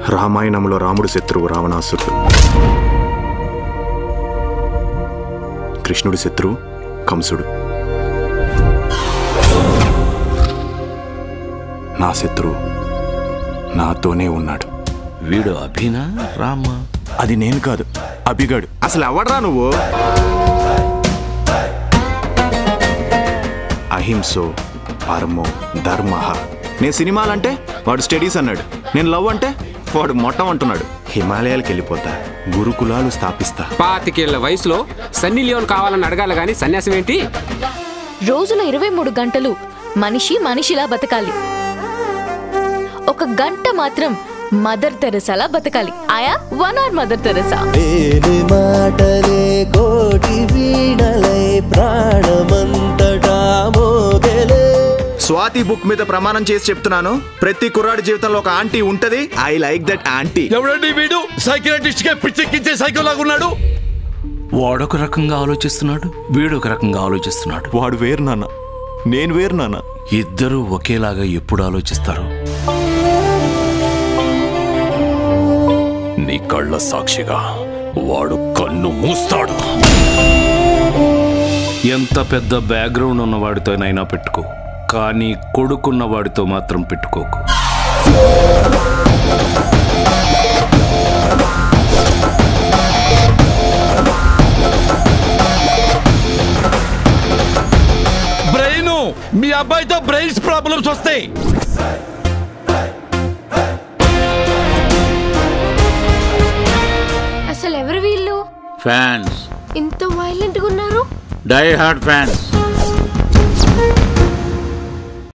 రామాయణంలో రాముడు శత్రువు రావణాసురుడు కృష్ణుడి శత్రువు కంసుడు నా శత్రువు నాతోనే ఉన్నాడు వీడు అభినా రామ అది నేను కాదు అభిగాడు అసలు ఎవడ్రా నువ్వు అహింసో పరమో ధర్మ నేను సినిమాలంటే వాడు స్టడీస్ అన్నాడు నేను లవ్ అంటే వాడు మొట్టం అంటున్నాడు హిమాలయాలకు వెళ్ళిపోతా గురుకులాలు స్థాపిస్తా పాతికేళ్ల వయసులో సన్నీ లియోన్ కావాలని అడగాలి కానీ సన్యాసం ఏంటి రోజులో ఇరవై మూడు గంటలు మనిషి మనిషిలా బతకాలి ఒక గంట మాత్రం మదర్ తెరసాలా బతకాలి ఆయా వన్ అవర్ మదర్ తెరసా వేలి మాటలే కోటి వీణలై ప్రాణమంతటా మోగలే స్వాతి బుక్ మీద ప్రమాణం చేసి చెప్తున్నాను ప్రతి కుర్రాడి జీవితంలో ఒక ఆంటీ ఉంటది ఐ లైక్ దట్ ఆంటీ ఎవడండి వీడు సైకియాట్రిస్ట్ గా పిచ్చెక్కించే సైకిల్ లాగా ఉన్నాడు వాడొక రకంగా ఆలోచిస్తున్నాడు వీడొక రకంగా ఆలోచిస్తున్నాడు వాడు వేరు నాన్న నేను వేరు నాన్న ఇద్దరూ ఒకేలాగా ఎప్పుడు ఆలోచిస్తారు నీ కళ్ళ సాక్షిగా వాడు కన్ను మూస్తాడు ఎంత పెద్ద బ్యాక్గ్రౌండ్ ఉన్న వాడితోనైనా పెట్టుకో కానీ కొడుకున్న వాడితో మాత్రం పెట్టుకోకు బ్రెయిన్ మీ అబ్బాయితో బ్రెయిన్స్ ప్రాబ్లమ్స్ వస్తాయి అసలు ఎవరు వీళ్ళు ఫ్యాన్స్ ఇంత వైలెంట్ గా ఉన్నారు డై హార్డ్ ఫ్యాన్స్